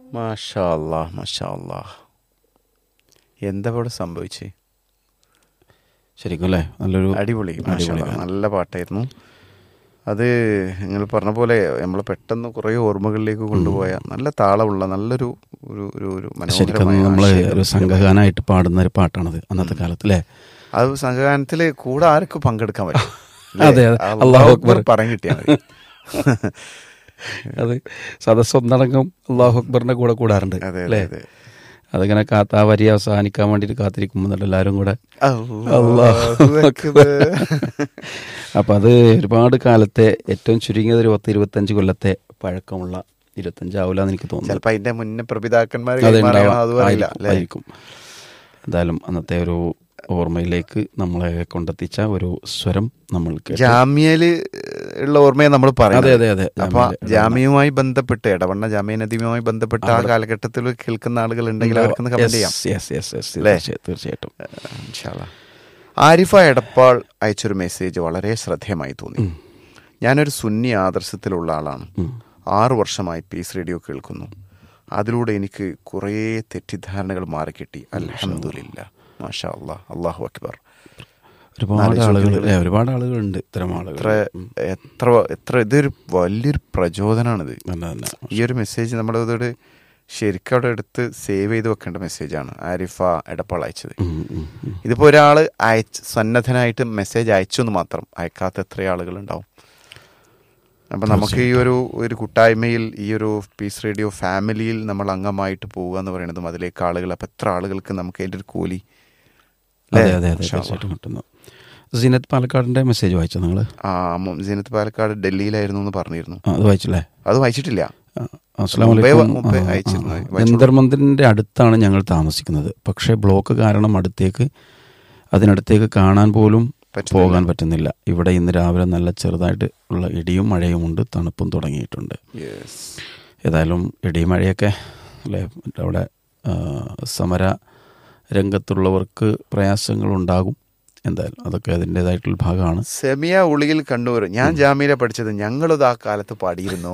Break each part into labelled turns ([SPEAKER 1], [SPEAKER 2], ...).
[SPEAKER 1] മാഷാ അല്ലാ മാഷാ അല്ലാ എന്താ ഇവിടെ സംഭവിച്ചേ
[SPEAKER 2] ശരിക്കും അല്ലേ നല്ലൊരു
[SPEAKER 1] അടിപൊളി മാഷാ
[SPEAKER 2] അടിപൊളി
[SPEAKER 1] അല്ലാ. നല്ല പാട്ടായിരുന്നു അത് നിങ്ങൾ പറഞ്ഞ പോലെ നമ്മൾ പെട്ടെന്ന് കുറേ ഓർമ്മകളിലേക്ക് കൊണ്ടുപോയ നല്ല താളമുള്ള നല്ലൊരു ഒരു ഒരു ഒരു
[SPEAKER 2] ശരിക്കും
[SPEAKER 1] മനോഹരമായ
[SPEAKER 2] നമ്മൾ
[SPEAKER 1] ആശയം.
[SPEAKER 2] ഒരു സംഘഗാനായിട്ട് പാടുന്ന ഒരു പാട്ടാണത് അന്നത്തെ കാലത്ത് അല്ലേ
[SPEAKER 1] അത് സംഘഗാനത്തിൽ കൂടെ ആർക്കും പങ്കെടുക്കാൻ പറ്റും
[SPEAKER 2] അതെ, അതെ.
[SPEAKER 1] അല്ലേ?
[SPEAKER 2] അല്ലാഹു അക്ബർ.
[SPEAKER 1] പറഞ്ഞു കിട്ടിയാൽ മതി
[SPEAKER 2] അത് സദസ് ഒന്നടങ്കം അള്ളാഹു അക്ബറിന്റെ കൂടെ കൂടാറുണ്ട്
[SPEAKER 1] അതെ
[SPEAKER 2] അല്ലേ
[SPEAKER 1] അതെ അതെ
[SPEAKER 2] അതിങ്ങനെ കാത്ത് ആ വരി അവസാനിക്കാൻ വേണ്ടിയിട്ട് കാത്തിരിക്കുമ്പോൾ എല്ലാവരും കൂടെ
[SPEAKER 1] അല്ലാഹു അക്ബർ.
[SPEAKER 2] അപ്പം അത് ഒരുപാട് കാലത്തെ ഏറ്റവും ചുരുങ്ങിയത് ഒരു പത്ത് ഇരുപത്തഞ്ച് കൊല്ലത്തെ പഴക്കമുള്ള ഇരുപത്തഞ്ചാവില്ല എന്ന് എനിക്ക് തോന്നുന്നു
[SPEAKER 1] ചിലപ്പോ അതിന്റെ മുന്നേ പ്രപിതാക്കന്മാർ
[SPEAKER 2] അതെ
[SPEAKER 1] കൈമാറിയാണോ
[SPEAKER 2] ഉണ്ടാവാം.
[SPEAKER 1] അതും അറിയില്ല
[SPEAKER 2] ആയിരിക്കും,
[SPEAKER 1] അല്ലേ
[SPEAKER 2] ആയിരിക്കും എന്തായാലും അന്നത്തെ ഒരു ഓർമ്മയിലേക്ക് നമ്മളെ കൊണ്ടെത്തിച്ച ഒരു സ്വരം നമ്മൾ കേട്ടു.
[SPEAKER 1] ജാമ്യയില് ഉള്ള ഓർമ്മയെ നമ്മൾ
[SPEAKER 2] അതെ
[SPEAKER 1] പറയുന്നത്
[SPEAKER 2] അതെ അതെ
[SPEAKER 1] അപ്പൊ
[SPEAKER 2] ജാമ്യയിലെ
[SPEAKER 1] ജാമ്യവുമായി ബന്ധപ്പെട്ട് ഇടവണ്ണ ജാമ്യ നദിയുമായി ബന്ധപ്പെട്ട ആ കാലഘട്ടത്തിൽ കേൾക്കുന്ന ആളുകൾ ഉണ്ടെങ്കിൽ അവർക്കൊന്ന് കമന്റ് ചെയ്യാം
[SPEAKER 2] Yes, yes, yes, yes,
[SPEAKER 1] അല്ലേ?
[SPEAKER 2] തീർച്ചയായും, തീർച്ചയായിട്ടും
[SPEAKER 1] ഇൻഷാ അല്ലാ. ആരിഫ എടപ്പാൾ അയച്ചൊരു മെസ്സേജ് വളരെ ശ്രദ്ധേയമായി തോന്നി ഞാനൊരു സുന്നി ആദർശത്തിലുള്ള ആളാണ് ആറു വർഷമായി പീസ് റേഡിയോ കേൾക്കുന്നു അതിലൂടെ എനിക്ക് കുറേ തെറ്റിദ്ധാരണകൾ മാറിക്കിട്ടി അൽഹംദുലില്ല മാഷാ അല്ലാ അള്ളാഹു അക്ബർ
[SPEAKER 2] ഒരുപാട്
[SPEAKER 1] ആലോചിച്ച്
[SPEAKER 2] ആളുകൾ
[SPEAKER 1] നോക്കുന്നത്.
[SPEAKER 2] അല്ലേ ഒരുപാട് ആളുകളുണ്ട് ഇത്തരം ആളുകൾ
[SPEAKER 1] എത്ര എത്ര എത്ര ഇതൊരു വലിയൊരു പ്രചോദനമാണിത്
[SPEAKER 2] തന്നെ തന്നെ
[SPEAKER 1] ഈ ഒരു മെസ്സേജ് നമ്മളിതോട് ശരിക്കും അവിടെ എടുത്ത് സേവ് ചെയ്ത് വെക്കേണ്ട മെസ്സേജാണ് ആരിഫ എടപ്പാൾ അയച്ചത്
[SPEAKER 2] ഉം, ഉം, ഉം.
[SPEAKER 1] ഇതിപ്പോ ഒരാൾ അയച്ച് സന്നദ്ധനായിട്ട് മെസ്സേജ് അയച്ചു എന്ന് മാത്രം അയക്കാത്ത എത്ര ആളുകൾ ഉണ്ടാവും അപ്പം നമുക്ക് ഈ ഒരു ഒരു കൂട്ടായ്മയിൽ ഈ ഒരു പീസ് റേഡിയോ ഫാമിലിയിൽ നമ്മൾ അംഗമായിട്ട് പോവുക എന്ന് പറയുന്നതും അതിലേക്ക് ആളുകൾ അപ്പം എത്ര ആളുകൾക്ക് നമുക്ക് അതിൻ്റെ ഒരു കൂലി
[SPEAKER 2] അതെ
[SPEAKER 1] അല്ലേ?
[SPEAKER 2] അതെ അതെ
[SPEAKER 1] മാഷാ അല്ലാ.
[SPEAKER 2] തീർച്ചയായിട്ടും കിട്ടുന്നു സിനത്ത് പാലക്കാടിന്റെ മെസ്സേജ് വായിച്ചോ നിങ്ങൾ
[SPEAKER 1] ആ മു- സീനത്ത് പാലക്കാട് ഡൽഹിയിലായിരുന്നു എന്ന് പറഞ്ഞിരുന്നു
[SPEAKER 2] അത് വായിച്ചില്ലേ
[SPEAKER 1] അത് വായിച്ചിട്ടില്ല
[SPEAKER 2] അസ്സാം
[SPEAKER 1] മുമ്പേ
[SPEAKER 2] വലൈക്കും
[SPEAKER 1] മുമ്പേ അയച്ചിരുന്നു. വായിച്ചോളൂ.
[SPEAKER 2] ജന്തർ മന്ദിറിന്റെ അടുത്താണ് ഞങ്ങൾ താമസിക്കുന്നത് പക്ഷേ ബ്ലോക്ക് കാരണം അടുത്തേക്ക് അതിനടുത്തേക്ക് കാണാൻ പോലും
[SPEAKER 1] പറ്റുന്നില്ല.
[SPEAKER 2] പോകാൻ പറ്റുന്നില്ല ഇവിടെ ഇന്ന് രാവിലെ നല്ല ചെറുതായിട്ട് ഉള്ള ഇടിയും മഴയും ഉണ്ട് തണുപ്പും തുടങ്ങിയിട്ടുണ്ട്
[SPEAKER 1] യെസ്
[SPEAKER 2] ഏതായാലും ഇടിയും മഴയൊക്കെ അല്ലേ അവിടെ ആ, സമര രംഗത്തുള്ളവർക്ക് പ്രയാസങ്ങളുണ്ടാകും എന്തായാലും അതൊക്കെ അതിൻ്റെതായിട്ടുള്ള ഭാഗമാണ്
[SPEAKER 1] സെമിയ ഉളിയിൽ കണ്ണൂർ ഞാൻ ജാമ്യയിലെ പഠിച്ചത് ഞങ്ങളത് ആ കാലത്ത് പാടിയിരുന്നു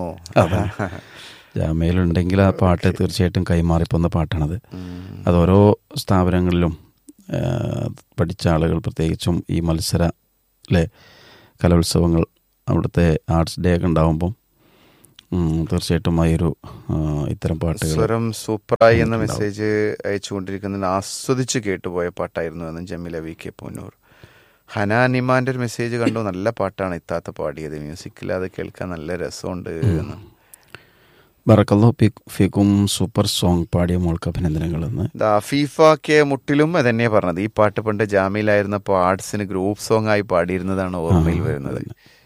[SPEAKER 2] ജാമയിലുണ്ടെങ്കിൽ ആ പാട്ട് തീർച്ചയായിട്ടും കൈമാറിപ്പോന്ന പാട്ടാണത് അത് ഓരോ സ്ഥാപനങ്ങളിലും ആ, പഠിച്ച ആളുകൾ പ്രത്യേകിച്ചും ഈ മത്സര അല്ലേ കലോത്സവങ്ങൾ അവിടുത്തെ ആർട്സ് ഡേ ഒക്കെ ഉണ്ടാകുമ്പം ഉം, തീർച്ചയായിട്ടും ആ ഒരു ആ, ഇത്തരം പാട്ടുകൾ
[SPEAKER 1] സ്വരം സൂപ്പറായി എന്ന മെസ്സേജ് അയച്ചുകൊണ്ടിരിക്കുന്നതിന് ആസ്വദിച്ച് കേട്ടുപോയ പാട്ടായിരുന്നു എന്ന് ജമീല വി കെ പൂന്നൂർ ഹനാൻ ഇമാന്റെ ഒരു മെസ്സേജ് കണ്ടു നല്ല പാട്ടാണ് ഇത്താത്ത പാടിയത് മ്യൂസിക്കിൽ അത് കേൾക്കാൻ നല്ല രസമുണ്ട് എന്ന്
[SPEAKER 2] ബറക്കല്ലോ ഫിക്കും സൂപ്പർ സോങ് പാടിയ മോൾക്ക് അഭിനന്ദനങ്ങൾ എന്ന്
[SPEAKER 1] ദാ ഫീഫ കെ മുട്ടിലും അതന്നെയാ പറഞ്ഞത് ഈ പാട്ട് പണ്ട് ജാമ്യയിലായിരുന്നപ്പോൾ ആർട്സിന് ഗ്രൂപ്പ് സോങ് ആയി പാടിയിരുന്നതാണ് ഓർമ്മയിൽ വരുന്നത്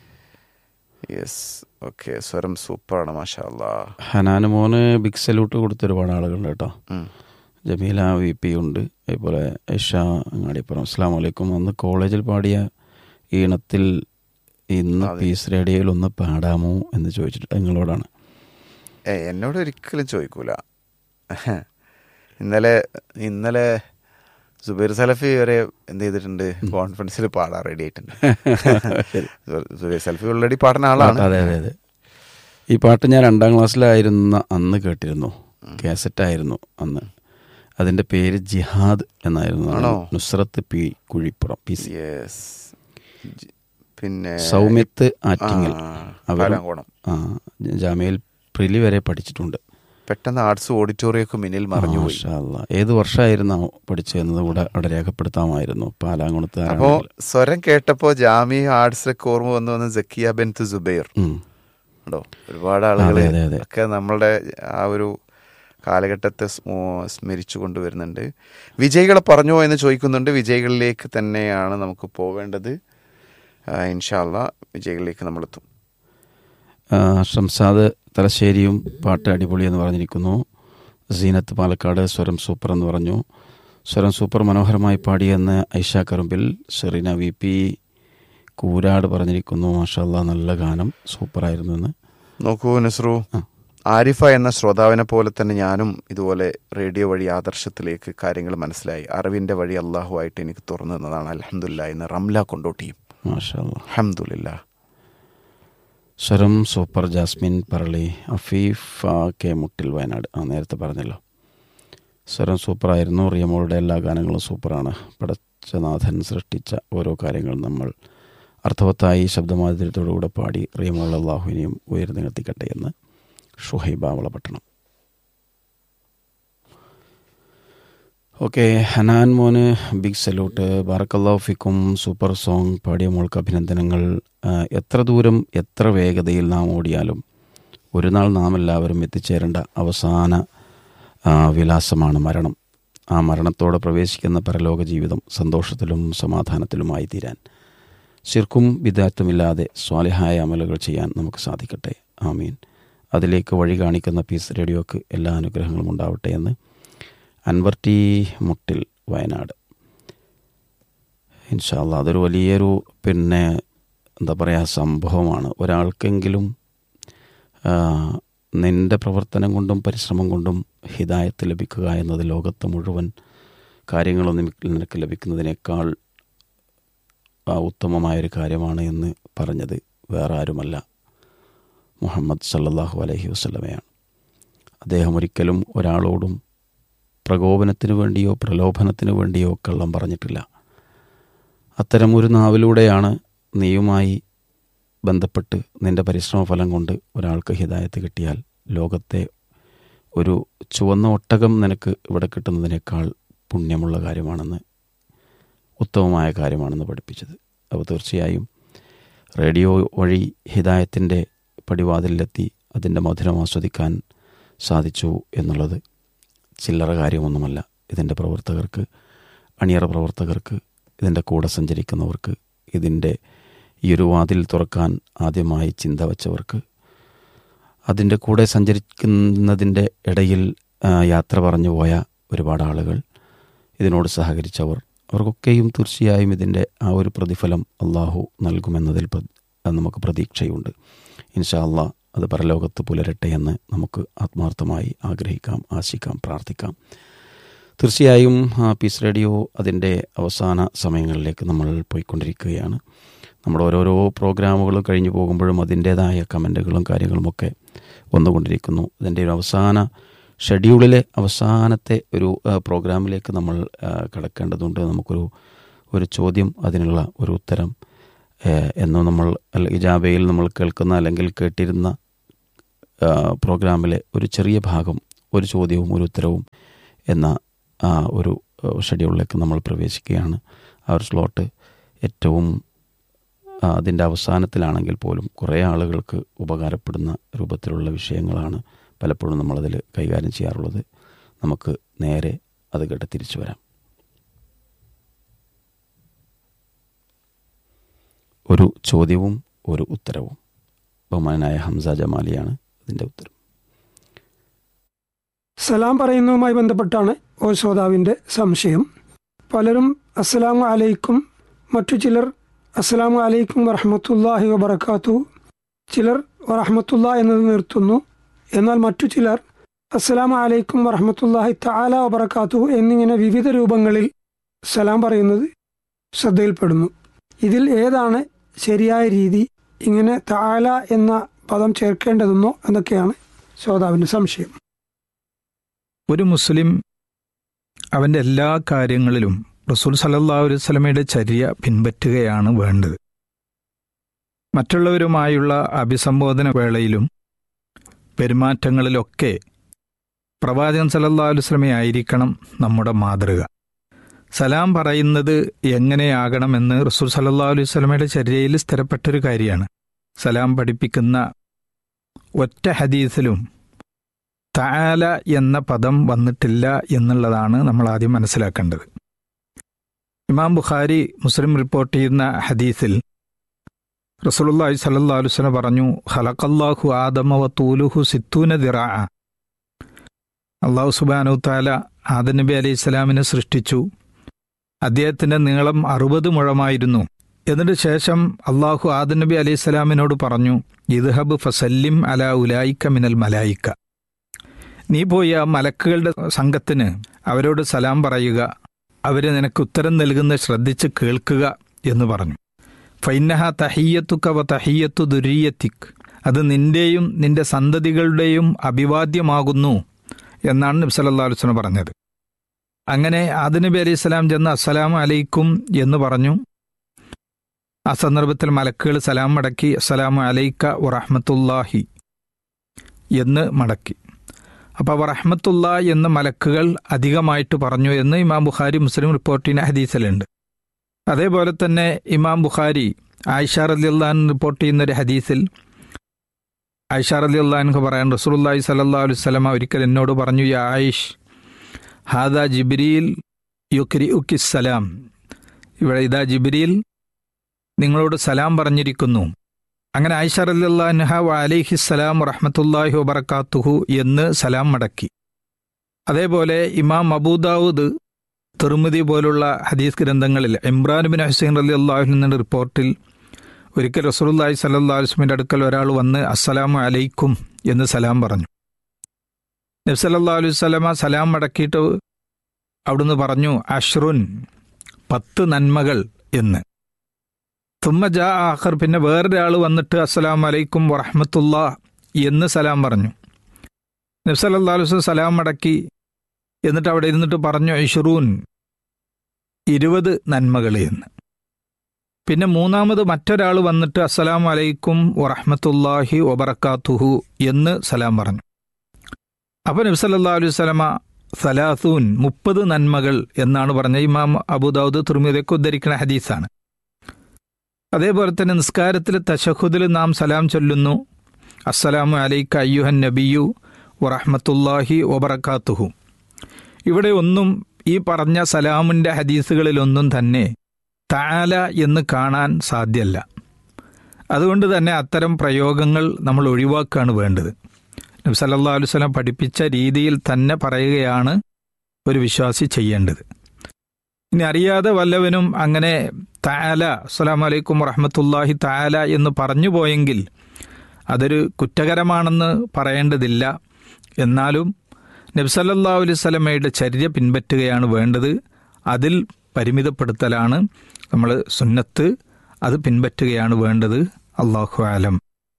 [SPEAKER 1] യെസ് ഓക്കെ സ്വരം സൂപ്പറാണ് മാഷാ അല്ലാ
[SPEAKER 2] ഹനാന് മോന് ബിഗ് സല്യൂട്ട് കൊടുത്ത ഒരുപാട് ആളുകളുണ്ട് കേട്ടോ
[SPEAKER 1] ഉം.
[SPEAKER 2] ജമീല വി പി ഉണ്ട് അതുപോലെ ഐഷ അങ്ങാടിപ്പുറം അസ്സാം വലൈക്കും അന്ന് കോളേജിൽ പാടിയ ഈണത്തിൽ ഇന്ന് പീസ് റേഡിയോയിൽ ഒന്ന് പാടാമോ എന്ന് ചോദിച്ചിട്ട് നിങ്ങളോടാണ്
[SPEAKER 1] ഏ എന്നോട് ഒരിക്കലും ചോദിക്കൂല ഇന്നലെ ഇന്നലെ സുബൈർ സലഫി വരെ എന്ത് ചെയ്തിട്ടുണ്ട് കോൺഫറൻസിൽ പാടാൻ റെഡി ആയിട്ടുണ്ട് സുബൈർ സലഫി ഓൾറെഡി പാടുന്ന ആളാണ്
[SPEAKER 2] അതെ അതെ അതെ ഈ പാട്ട് ഞാൻ രണ്ടാം ക്ലാസ്സിലായിരുന്ന അന്ന് കേട്ടിരുന്നു കാസറ്റായിരുന്നു അന്ന് അതിന്റെ പേര് ജിഹാദ് എന്നായിരുന്നു
[SPEAKER 1] ആണോ?
[SPEAKER 2] Nusrath P Kuzhippuram P C
[SPEAKER 1] yes പിന്നെ
[SPEAKER 2] സൗമ്യത്ത് ആറ്റിങ്ങൽ
[SPEAKER 1] ആ,
[SPEAKER 2] അവരും
[SPEAKER 1] പാലാങ്കോണം
[SPEAKER 2] ആ, ജാമ്യയിൽ പ്രിലി വരെ പഠിച്ചിട്ടുണ്ട്
[SPEAKER 1] പെട്ടെന്ന് ആർട്സ് ഓഡിറ്റോറിയൊക്കെ മുന്നിൽ മറിഞ്ഞുപോയി
[SPEAKER 2] മാഷാ അല്ലാ. ഏത് വർഷമായിരുന്നു പഠിച്ചതെന്നത് കൂടെ അവിടെ രേഖപ്പെടുത്താമായിരുന്നു പാലാങ്കുണത്ത്
[SPEAKER 1] അപ്പോ
[SPEAKER 2] ആരാണെങ്കിലും.
[SPEAKER 1] സ്വരം കേട്ടപ്പോ ജാമി ആർട്സ് ഓർമ്മ വന്നു വന്ന് സക്കിയ ബെൻത്ത് സുബൈർ
[SPEAKER 2] ഉം.
[SPEAKER 1] ഉണ്ടോ ഒരുപാട് ആളുകൾ
[SPEAKER 2] അതെ, അതെ, അതെ.
[SPEAKER 1] ഒക്കെ നമ്മളുടെ ആ ഒരു കാലഘട്ടത്തെ സ്മോ- സ്മരിച്ചു കൊണ്ടുവരുന്നുണ്ട് വിജയികളെ പറഞ്ഞോ എന്ന് ചോദിക്കുന്നുണ്ട് വിജയികളിലേക്ക് തന്നെയാണ് നമുക്ക് പോവേണ്ടത് ആ, ഇൻഷാല്ല വിജയികളിലേക്ക് നമ്മളെത്തും
[SPEAKER 2] ആ, ഷംസാദ് തലശ്ശേരിയും പാട്ട് അടിപൊളി എന്ന് പറഞ്ഞിരിക്കുന്നു സീനത്ത് പാലക്കാട് സ്വരം സൂപ്പർ എന്ന് പറഞ്ഞു സ്വരം സൂപ്പർ മനോഹരമായി പാടിയെന്ന് ഐഷ കറുമ്പിൽ ഷെറീന വി പി കൂരാട് പറഞ്ഞിരിക്കുന്നു മാഷല്ല നല്ല ഗാനം സൂപ്പറായിരുന്നു എന്ന്
[SPEAKER 1] നോക്കൂ നസ്രു
[SPEAKER 2] ആ.
[SPEAKER 1] ആരിഫ എന്ന ശ്രോതാവിനെ പോലെ തന്നെ ഞാനും ഇതുപോലെ റേഡിയോ വഴി ആദർശത്തിലേക്ക് കാര്യങ്ങൾ മനസ്സിലായി അറിവിന്റെ വഴി അള്ളാഹുവായിട്ട് എനിക്ക് തുറന്നു തന്നതാണ് അലഹമുല്ല എന്ന് റംല കൊണ്ടോട്ടിയും
[SPEAKER 2] മാഷല്ല
[SPEAKER 1] അഹമ്മദില്ല
[SPEAKER 2] സ്വരം സൂപ്പർ ജാസ്മിൻ പറളി അഫീഫ് ആ, കെ മുട്ടിൽ വയനാട് ആ നേരത്തെ പറഞ്ഞല്ലോ സ്വരം സൂപ്പറായിരുന്നു റിയമോളുടെ എല്ലാ ഗാനങ്ങളും സൂപ്പറാണ് പടച്ചനാഥൻ സൃഷ്ടിച്ച ഓരോ കാര്യങ്ങളും നമ്മൾ അർത്ഥവത്തായി ശബ്ദമാധുര്യത്തോടുകൂടെ പാടി റിയമോൾ അള്ളാഹുവിനെയും ഉയർന്നെത്തിക്കട്ടെ എന്ന് ഷുഹൈബ വളപട്ടണം ഓക്കെ ഹനാൻ മോന് ബിഗ് സല്യൂട്ട് ബാറക്കല്ലാഹു ഫിക്കും സൂപ്പർ സോങ് പാടിയ മോൾക്ക് അഭിനന്ദനങ്ങൾ ആ, എത്ര ദൂരം എത്ര വേഗതയിൽ നാം ഓടിയാലും ഒരു നാൾ നാം എല്ലാവരും എത്തിച്ചേരേണ്ട അവസാന ആ, വിലാസമാണ് മരണം ആ മരണത്തോടെ പ്രവേശിക്കുന്ന പരലോക ജീവിതം സന്തോഷത്തിലും സമാധാനത്തിലുമായി തീരാൻ ശിർക്കും വിദാറ്റമില്ലാതെ സ്വാലിഹായ അമലുകൾ ചെയ്യാൻ നമുക്ക് സാധിക്കട്ടെ ആമീൻ അതിലേക്ക് വഴി കാണിക്കുന്ന പീസ് റേഡിയോക്ക് എല്ലാ അനുഗ്രഹങ്ങളും ഉണ്ടാവട്ടെ എന്ന് അൻവർ ടി മുട്ടിൽ വയനാട് ഇൻഷാല്ല അതൊരു വലിയൊരു പിന്നെ എന്താ പറയുക സംഭവമാണ് ഒരാൾക്കെങ്കിലും ആ, നിന്റെ പ്രവർത്തനം കൊണ്ടും പരിശ്രമം കൊണ്ടും ഹിദായത്ത് ലഭിക്കുക എന്നത് ലോകത്ത് മുഴുവൻ കാര്യങ്ങളും നിനക്ക് നിനക്ക് ലഭിക്കുന്നതിനേക്കാൾ ആ, ഉത്തമമായൊരു കാര്യമാണ് എന്ന് പറഞ്ഞത് വേറെ ആരുമല്ല മുഹമ്മദ് സല്ലല്ലാഹു അലൈഹി വസല്ലമയാണ് അദ്ദേഹം ഒരിക്കലും ഒരാളോടും പ്രകോപനത്തിന് വേണ്ടിയോ പ്രലോഭനത്തിന് വേണ്ടിയോ കള്ളം പറഞ്ഞിട്ടില്ല അത്തരം ഒരു നാവിലൂടെയാണ് നീയുമായി ബന്ധപ്പെട്ട് നിന്റെ പരിശ്രമ ഫലം കൊണ്ട് ഒരാൾക്ക് ഹിദായത്ത് കിട്ടിയാൽ ലോകത്തെ ഒരു ചുവന്ന ഒട്ടകം നിനക്ക് ഇവിടെ കിട്ടുന്നതിനേക്കാൾ പുണ്യമുള്ള കാര്യമാണെന്ന് ഉത്തമമായ കാര്യമാണെന്ന് പഠിപ്പിച്ചത് അപ്പോൾ തീർച്ചയായും റേഡിയോ വഴി ഹിദായത്തിൻ്റെ പടിവാതിലെത്തി അതിൻ്റെ മധുരം ആസ്വദിക്കാൻ സാധിച്ചു എന്നുള്ളത് ചില്ലറ കാര്യമൊന്നുമല്ല ഇതിൻ്റെ പ്രവർത്തകർക്ക് അണിയറ പ്രവർത്തകർക്ക് ഇതിൻ്റെ കൂടെ സഞ്ചരിക്കുന്നവർക്ക് ഇതിൻ്റെ ഈ ഒരു വാതിൽ തുറക്കാൻ ആദ്യമായി ചിന്ത വച്ചവർക്ക് അതിൻ്റെ കൂടെ സഞ്ചരിക്കുന്നതിൻ്റെ ഇടയിൽ ആ, യാത്ര പറഞ്ഞു പോയ ഒരുപാട് ആളുകൾ ഇതിനോട് സഹകരിച്ചവർ അവർക്കൊക്കെയും തീർച്ചയായും ഇതിൻ്റെ ആ ഒരു പ്രതിഫലം അള്ളാഹു നൽകുമെന്നതിൽ പ്ര- നമുക്ക് പ്രതീക്ഷയുണ്ട് ഇൻഷാ അള്ളാ അത് പരലോകത്ത് പുലരട്ടെ എന്ന് നമുക്ക് ആത്മാർത്ഥമായി ആഗ്രഹിക്കാം ആശിക്കാം പ്രാർത്ഥിക്കാം തീർച്ചയായും ആ, പീസ് റേഡിയോ അതിൻ്റെ അവസാന സമയങ്ങളിലേക്ക് നമ്മൾ പോയിക്കൊണ്ടിരിക്കുകയാണ് നമ്മുടെ ഓരോരോ പ്രോഗ്രാമുകളും കഴിഞ്ഞു പോകുമ്പോഴും അതിൻ്റേതായ കമൻറ്റുകളും കാര്യങ്ങളുമൊക്കെ വന്നുകൊണ്ടിരിക്കുന്നു അതിൻ്റെ ഒരു അവസാന ഷെഡ്യൂളിലെ അവസാനത്തെ ഒരു ആ, പ്രോഗ്രാമിലേക്ക് നമ്മൾ ആ, കടക്കേണ്ടതുണ്ട് നമുക്കൊരു ഒരു ചോദ്യം അതിനുള്ള ഒരു ഉത്തരം ഏഹ്, എന്നും നമ്മൾ അല്ല ഇജാബയിൽ നമ്മൾ കേൾക്കുന്ന അല്ലെങ്കിൽ കേട്ടിരുന്ന ആ, പ്രോഗ്രാമിലെ ഒരു ചെറിയ ഭാഗം ഒരു ചോദ്യവും ഒരു ഉത്തരവും എന്ന ആ ഒരു ആ, ഷെഡ്യൂളിലേക്ക് നമ്മൾ പ്രവേശിക്കുകയാണ് ആ ഒരു സ്ലോട്ട് ഏറ്റവും ആ, അതിൻ്റെ അവസാനത്തിലാണെങ്കിൽ പോലും കുറേ ആളുകൾക്ക് ഉപകാരപ്പെടുന്ന രൂപത്തിലുള്ള വിഷയങ്ങളാണ് പലപ്പോഴും നമ്മളതിൽ കൈകാര്യം ചെയ്യാറുള്ളത് നമുക്ക് നേരെ അത് കേട്ട് തിരിച്ചു വരാം ഒരു ചോദ്യവും ഒരു ഉത്തരവും ബഹുമാനായ ഹംസ ജമാലിയാണ് ഇതിൻ്റെ ഉത്തരം
[SPEAKER 3] സലാം പറയുന്നതുമായി ബന്ധപ്പെട്ടാണ് ഓ ശ്രോതാവിൻ്റെ സംശയം പലരും അസ്സലാമു അലൈക്കും മറ്റു ചിലർ അസ്സലാമു അലൈക്കും വറഹമത്തല്ലാഹി വബർക്കാത്തു ചിലർ വറഹമത്തുള്ള എന്നത് നിർത്തുന്നു എന്നാൽ മറ്റു ചിലർ അസ്സലാമു അലൈക്കും വറഹമത്തല്ലാഹി തആല വബർക്കാത്തു എന്നിങ്ങനെ വിവിധ രൂപങ്ങളിൽ സലാം പറയുന്നത് ശ്രദ്ധയിൽപ്പെടുന്നു ഇതിൽ ഏതാണ് ശരിയായ രീതി ഇങ്ങനെ തആല എന്ന പദം ചേർക്കേണ്ടതെന്നോ എന്നൊക്കെയാണ് ശ്രോതാവിൻ്റെ സംശയം
[SPEAKER 4] ഒരു മുസ്ലിം അവൻ്റെ എല്ലാ കാര്യങ്ങളിലും റസൂൽ സല്ലല്ലാഹു അലൈഹി വസല്ലമയുടെ ചര്യ പിൻപറ്റുകയാണ് വേണ്ടത് മറ്റുള്ളവരുമായുള്ള അഭിസംബോധന വേളയിലും പെരുമാറ്റങ്ങളിലൊക്കെ പ്രവാചകൻ സല്ലല്ലാഹു അലൈഹി വസല്ലമയായിരിക്കണം നമ്മുടെ മാതൃക സലാം പറയുന്നത് എങ്ങനെയാകണമെന്ന് റസൂൽ സല്ലല്ലാഹു അലൈഹി വസല്ലമയുടെ ചര്യയിൽ സ്ഥിരപ്പെട്ടൊരു കാര്യമാണ് സലാം പഠിപ്പിക്കുന്ന ഒറ്റ ഹദീസിലും തആല എന്ന പദം വന്നിട്ടില്ല എന്നുള്ളതാണ് നമ്മൾ ആദ്യം മനസ്സിലാക്കേണ്ടത് ഇമാം ബുഖാരി മുസ്ലിം റിപ്പോർട്ട് ചെയ്യുന്ന ഹദീസിൽ റസൂലുള്ളാഹി സ്വല്ലല്ലാഹു അലൈഹി വസല്ലം പറഞ്ഞു ഖലഖല്ലാഹു ആദമ വ തൂലുഹു സിത്തൂന ദിറാ അള്ളാഹു സുബ്ഹാനഹു തആല ആദം നബി അലൈഹി സ്വലാമിനെ സൃഷ്ടിച്ചു അദ്ദേഹത്തിന്റെ നീളം അറുപത് മുഴമായിരുന്നു എന്നിട്ട് ശേഷം അള്ളാഹു ആദം നബി അലൈഹി സ്വലാമിനോട് പറഞ്ഞു ഇദ്ഹബ് ഫസല്ലിം അല ഉലായിക്ക മിനൽ മലായിക്ക നീ പോയി ആ മലക്കുകളുടെ സംഘത്തിന് അവരോട് സലാം പറയുക അവര് നിനക്ക് ഉത്തരം നൽകുന്ന ശ്രദ്ധിച്ച് കേൾക്കുക എന്ന് പറഞ്ഞു ഫൈനഹ തഹീയത്തുക വ തഹീയത്തു ദുരീയത്തിക് അത് നിന്റെയും നിന്റെ സന്തതികളുടെയും അഭിവാദ്യമാകുന്നു എന്നാണ് നബി സല്ലല്ലാഹു അലൈഹി വസല്ലം പറഞ്ഞത് അങ്ങനെ ആദ നബി അലൈഹി സ്വലാം ചെന്ന് അസ്സലാമു അലൈക്കും എന്ന് പറഞ്ഞു ആ സന്ദർഭത്തിൽ മലക്കുകൾ സലാം മടക്കി അസ്സലാമു അലൈക്ക വറഹ്മത്തുള്ളാഹി എന്ന് മടക്കി അപ്പോൾ വറഹ്മത്തുള്ള എന്ന മലക്കുകൾ അധികമായിട്ട് പറഞ്ഞു എന്ന് ഇമാം ബുഖാരി മുസ്ലിം റിപ്പോർട്ട് ചെയ്യുന്ന ഹദീസിലുണ്ട് അതേപോലെ തന്നെ ഇമാം ബുഖാരി ആയിഷ റലിയുള്ളഹാൻ റിപ്പോർട്ട് ചെയ്യുന്ന ഒരു ഹദീസിൽ ആയിഷ റലിയുള്ളഹാൻക്ക് പറയാൻ റസൂലുള്ളാഹി സല്ലല്ലാഹു അലൈഹി വസല്ലമ ഒരിക്കൽ എന്നോട് പറഞ്ഞു യാ ആയിഷ് ഹാദ ജിബ്രീൽ യുക്രി ഉക്കിസ്സലാം ഇവിടെ ഇതാ ജിബ്രീൽ നിങ്ങളോട് സലാം പറഞ്ഞിരിക്കുന്നു അങ്ങനെ ആയിഷ റലിയുള്ളാൻഹ അലൈഹിസ്സലാം റഹ്മത്തുല്ലാഹി വബർക്കാത്തുഹു എന്ന് സലാം മടക്കി അതേപോലെ ഇമാം അബൂദാവൂദ് തിർമിതി പോലുള്ള ഹദീസ് ഗ്രന്ഥങ്ങളിൽ ഇമ്രാൻ ബിൻ ഹുസൈൻ റലി അള്ളാഹുവിൻ്റെ റിപ്പോർട്ടിൽ ഒരിക്കൽ റസൂലുള്ളാഹി സല്ലല്ലാഹു അലൈഹി വസല്ലമയുടെ അടുക്കൽ ഒരാൾ വന്ന് അസ്സലാമു അലൈക്കും എന്ന് സലാം പറഞ്ഞു നബി സല്ലല്ലാഹു അലൈഹി വസല്ലമ സലാം മടക്കിയിട്ട് അവിടുന്ന് പറഞ്ഞു അഷ്റുൻ പത്ത് നന്മകൾ എന്ന് തുമ്മ ജാ ആഖർ പിന്നെ വേറൊരാൾ വന്നിട്ട് അസ്സലാമു അലൈക്കും വറഹ്മത്തുള്ള എന്ന് സലാം പറഞ്ഞു നബി സല്ലല്ലാഹു അലൈഹി വസല്ലം സലാം മടക്കി എന്നിട്ട് അവിടെ ഇരുന്നിട്ട് പറഞ്ഞു ഇഷറൂൻ ഇരുപത് നന്മകൾ എന്ന് പിന്നെ മൂന്നാമത് മറ്റൊരാൾ വന്നിട്ട് അസ്സലാം അലൈക്കും വറഹ്മത്തുള്ളാഹി വബറക്കാത്തുഹു എന്ന് സലാം പറഞ്ഞു അപ്പോൾ നബി സല്ലല്ലാഹു അലൈഹി വസല്ലമ സലാസൂൻ മുപ്പത് നന്മകൾ എന്നാണ് പറഞ്ഞ ഇമാം അബൂദാവൂദ് തുർമിതൊക്കെ ഉദ്ധരിക്കുന്ന ഹദീസാണ് അതേപോലെ തന്നെ നിസ്കാരത്തിൽ തശഹുദിൽ നാം സലാം ചൊല്ലുന്നു അസ്സലാമു അലൈക്ക അയ്യുഹൻ നബിയു വറഹ്മത്തുള്ളാഹി വബറക്കാത്തുഹു ഇവിടെ ഒന്നും ഈ പറഞ്ഞ സലാമിൻ്റെ ഹദീസുകളിലൊന്നും തന്നെ താല എന്ന് കാണാൻ സാധ്യല്ല അതുകൊണ്ട് തന്നെ അത്തരം പ്രയോഗങ്ങൾ നമ്മൾ ഒഴിവാക്കുകയാണ് വേണ്ടത് നബി സല്ലല്ലാഹു അലൈഹി വസല്ലം പഠിപ്പിച്ച രീതിയിൽ തന്നെ പറയുകയാണ് ഒരു വിശ്വാസി ചെയ്യേണ്ടത് ഇനി അറിയാതെ വല്ലവനും അങ്ങനെ താല അസ്സലാമു അലൈക്കും വറഹ്മത്തുള്ളാഹി താല എന്ന് പറഞ്ഞു പോയെങ്കിൽ അതൊരു കുറ്റകരമാണെന്ന് പറയേണ്ടതില്ല എന്നാലും നബ്സല്ലാ അലൈഹി സ്വലമയുടെ ചര്യ പിൻപറ്റുകയാണ് വേണ്ടത് അതിൽ പരിമിതപ്പെടുത്തലാണ് നമ്മൾ സുന്നത്ത് അത് പിൻപറ്റുകയാണ് വേണ്ടത് അള്ളാഹു ആലം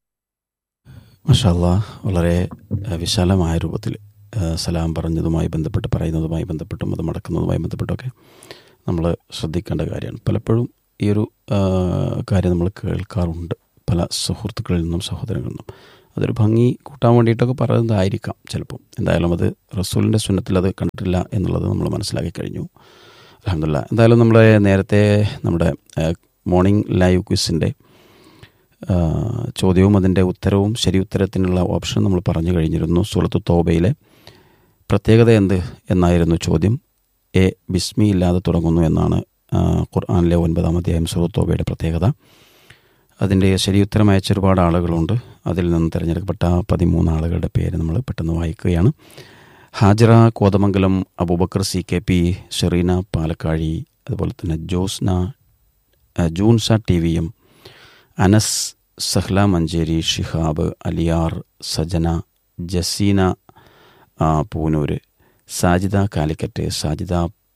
[SPEAKER 2] മഷാല്ല വളരെ ഏഹ്, വിശാലമായ രൂപത്തിൽ ഏഹ്, സലാം പറഞ്ഞതുമായി ബന്ധപ്പെട്ട് പറയുന്നതുമായി ബന്ധപ്പെട്ടും അത് മടക്കുന്നതുമായി ബന്ധപ്പെട്ടൊക്കെ നമ്മൾ ശ്രദ്ധിക്കേണ്ട കാര്യമാണ് പലപ്പോഴും ഈ ഒരു ഏഹ്, കാര്യം നമ്മൾ കേൾക്കാറുണ്ട് പല സുഹൃത്തുക്കളിൽ നിന്നും സഹോദരങ്ങളിൽ നിന്നും അതൊരു ഭംഗി കൂട്ടാൻ വേണ്ടിയിട്ടൊക്കെ പറയുന്നതായിരിക്കാം ചിലപ്പോൾ എന്തായാലും അത് റസൂലിൻ്റെ സുന്നത്തിൽ അത് കണ്ടിട്ടില്ല എന്നുള്ളത് നമ്മൾ മനസ്സിലാക്കി കഴിഞ്ഞു അലഹമില്ല എന്തായാലും നമ്മൾ നേരത്തെ നമ്മുടെ ഏഹ്, മോർണിംഗ് ലൈവ് ക്വിസിൻ്റെ ആ, ചോദ്യവും അതിൻ്റെ ഉത്തരവും ശരി ഉത്തരത്തിനുള്ള ഓപ്ഷൻ നമ്മൾ പറഞ്ഞു കഴിഞ്ഞിരുന്നു സൂറത്ത് തോബയിലെ പ്രത്യേകത എന്ത് എന്നായിരുന്നു ചോദ്യം എ ബിസ്മി ഇല്ലാതെ തുടങ്ങുന്നു എന്നാണ് ആ, ഖുർആനിലെ ഒൻപതാം അധ്യായം സൂറത്ത് തോബയുടെ പ്രത്യേകത അതിൻ്റെ ശരി ഉത്തരം അയച്ച ഒരുപാട് ആളുകളുണ്ട് അതിൽ നിന്ന് തിരഞ്ഞെടുക്കപ്പെട്ട പതിമൂന്ന് ആളുകളുടെ പേര് നമ്മൾ പെട്ടെന്ന് വായിക്കുകയാണ് Hajara Kothamangalam Aboobacker C K P Shereena Palakkazhi അതുപോലെ തന്നെ ജോസ്ന ആ, Joonsa T V M Anas Sahla Manjeri Shihab Aliyar Sajana Jaseena ആ, പൂനൂര് സാജിദ കാലിക്കറ്റ് സാജിദ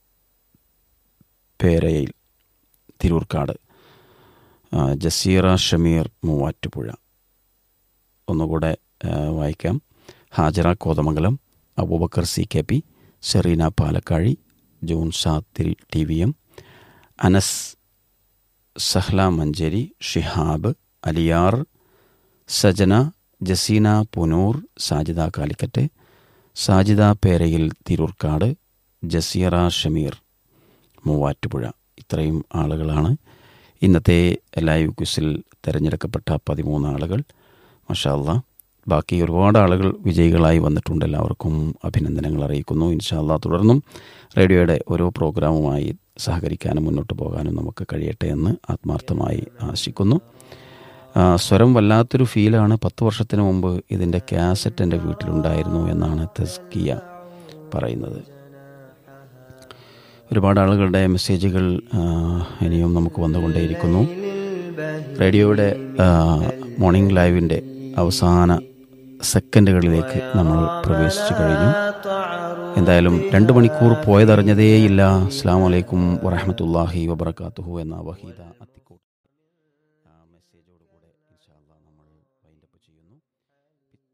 [SPEAKER 2] പേരയിൽ തിരൂർക്കാട് ആ, ജസീറ ഷമീർ മൂവാറ്റുപുഴ ഒന്നുകൂടെ ആ, വായിക്കാം Hajara Kothamangalam Aboobacker C K P Sereena Palakkazhi Jonsa തിരി T V M Anas Sahla Manjeri Shihab Aliyar Sajana Jaseena Poonoor Sajida Calicut Sajida Perayil Thirurkkad Jaseera Shameer Muvattupuzha ഇത്രയും ആളുകളാണ് ഇന്നത്തെ ലൈവ് ക്വിസിൽ തിരഞ്ഞെടുക്കപ്പെട്ട പതിമൂന്ന് ആളുകൾ മഷാല്ല ബാക്കി ഒരുപാട് ആളുകൾ വിജയികളായി വന്നിട്ടുണ്ട് എല്ലാവർക്കും അഭിനന്ദനങ്ങൾ അറിയിക്കുന്നു ഇൻഷാല്ല തുടർന്നും റേഡിയോയുടെ ഓരോ പ്രോഗ്രാമുമായി സഹകരിക്കാനും മുന്നോട്ട് പോകാനും നമുക്ക് കഴിയട്ടെ എന്ന് ആത്മാർത്ഥമായി ആശിക്കുന്നു ആ, സ്വരം വല്ലാത്തൊരു ഫീലാണ് പത്ത് വർഷത്തിന് മുമ്പ് ഇതിൻ്റെ കാസറ്റ് എൻ്റെ വീട്ടിലുണ്ടായിരുന്നു എന്നാണ് തെസ്കിയ പറയുന്നത് ഒരുപാട് ആളുകളുടെ മെസ്സേജുകൾ ആ, ഇനിയും നമുക്ക് വന്നുകൊണ്ടേയിരിക്കുന്നു റേഡിയോയുടെ ആ, മോർണിംഗ് ലൈവിൻ്റെ അവസാന സെക്കൻഡുകളിലേക്ക് നമ്മൾ പ്രവേശിച്ചു കഴിഞ്ഞു എന്തായാലും രണ്ട് മണിക്കൂർ പോയതറിഞ്ഞതേയില്ല അസ്സാം വലൈക്കും വറഹമത്തല്ലാഹി വബർക്കാത്തുഹു എന്ന വഹീദ